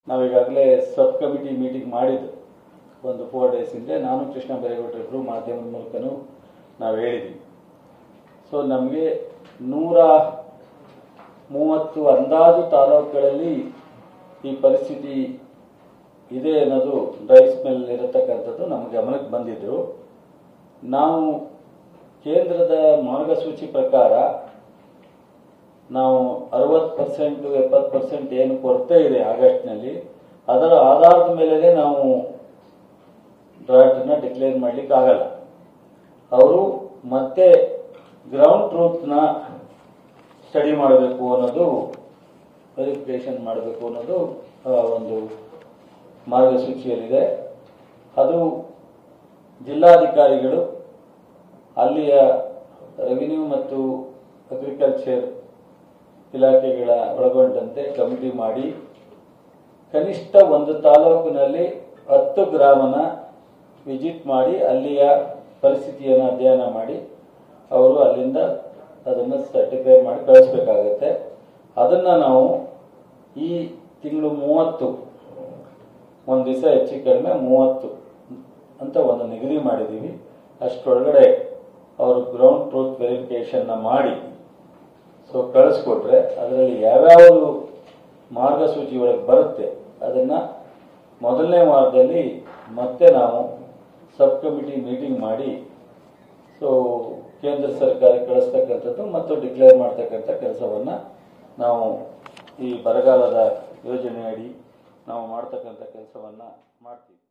ನಾವೀಗಾಗಲೇ ಸಬ್ committee meeting ಮಾಡಿದ್ದು ಒಂದು four days ಹಿಂದೆ ನಾನು ಕೃಷ್ಣ ಬೈರೇಗೌಡರಿಬ್ಬರು ಮಾಧ್ಯಮದ ಮೂಲಕನೂ ನಾವು ಹೇಳಿದ್ವಿ ಸೊ ನಮಗೆ ನೂರ ಮೂವತ್ತು ಅಂದಾಜು ತಾಲೂಕುಗಳಲ್ಲಿ ಈ ಪರಿಸ್ಥಿತಿ ಇದೆ ಅನ್ನೋದು ಡ್ರೈ ಸ್ಮೆಲ್ ಇರತಕ್ಕಂಥದ್ದು ನಮ್ಮ ಗಮನಕ್ಕೆ ಬಂದಿದ್ರು ನಾವು ಕೇಂದ್ರದ ಮಾರ್ಗಸೂಚಿ ಪ್ರಕಾರ ನಾವು ಅರವತ್ತು ಪರ್ಸೆಂಟ್ ಎಪ್ಪತ್ತು ಪರ್ಸೆಂಟ್ ಏನು ಕೊರತೆ ಇದೆ ಆಗಸ್ಟ್ನಲ್ಲಿ ಅದರ ಆಧಾರದ ಮೇಲೆ ನಾವು ಡ್ರಾಫ್ಟನ್ನ ಡಿಕ್ಲೇರ್ ಮಾಡ್ಲಿಕ್ಕೆ ಆಗಲ್ಲ ಅವರು ಮತ್ತೆ ಗ್ರೌಂಡ್ ಟ್ರೂತ್ನ ಸ್ಟಡಿ ಮಾಡಬೇಕು ಅನ್ನೋದು ವೆರಿಫಿಕೇಶನ್ ಮಾಡಬೇಕು ಅನ್ನೋದು ಆ, ಒಂದು ಮಾರ್ಗಸೂಚಿಯಲ್ಲಿದೆ ಅದು ಜಿಲ್ಲಾಧಿಕಾರಿಗಳು ಅಲ್ಲಿಯ ರೆವಿನ್ಯೂ ಮತ್ತು ಅಗ್ರಿಕಲ್ಚರ್ ಇಲಾಖೆಗಳ ಒಳಗೊಂಡಂತೆ ಕಮಿಟಿ ಮಾಡಿ ಕನಿಷ್ಠ ಒಂದು ತಾಲೂಕಿನಲ್ಲಿ ಹತ್ತು ಗ್ರಾಮನ ವಿಸಿಟ್ ಮಾಡಿ ಅಲ್ಲಿಯ ಪರಿಸ್ಥಿತಿಯನ್ನು ಅಧ್ಯಯನ ಮಾಡಿ ಅವರು ಅಲ್ಲಿಂದ ಅದನ್ನು ಸರ್ಟಿಫೈ ಮಾಡಿ ಕಳಿಸ್ಬೇಕಾಗತ್ತೆ ಅದನ್ನು ನಾವು ಈ ತಿಂಗಳು ಮೂವತ್ತು ಒಂದು ದಿವಸ ಹೆಚ್ಚು ಕಡಿಮೆ ಮೂವತ್ತು ಅಂತ ಒಂದು ನಿಗದಿ ಮಾಡಿದ್ದೀವಿ ಅಷ್ಟರೊಳಗಡೆ ಅವರು ಗ್ರೌಂಡ್ ಟ್ರೂತ್ ವೆರಿಫಿಕೇಶನ್ನ ಮಾಡಿ ಸೊ ಕಳಿಸ್ಕೊಟ್ರೆ ಅದರಲ್ಲಿ ಯಾವ್ಯಾವುದು ಮಾರ್ಗಸೂಚಿ ಒಳಗೆ ಬರುತ್ತೆ ಅದನ್ನ ಮೊದಲನೇ ವಾರದಲ್ಲಿ ಮತ್ತೆ ನಾವು ಸಬ್ ಕಮಿಟಿ ಮೀಟಿಂಗ್ ಮಾಡಿ ಸೊ ಕೇಂದ್ರ ಸರ್ಕಾರಕ್ಕೆ ಕಳಿಸ್ತಕ್ಕಂಥದ್ದು ಮತ್ತು ಡಿಕ್ಲೇರ್ ಮಾಡ್ತಕ್ಕಂಥ ಕೆಲಸವನ್ನ ನಾವು ಈ ಬರಗಾಲದ ಯೋಜನೆಯಡಿ ನಾವು ಮಾಡ್ತಕ್ಕಂಥ ಕೆಲಸವನ್ನ ಮಾಡ್ತೀವಿ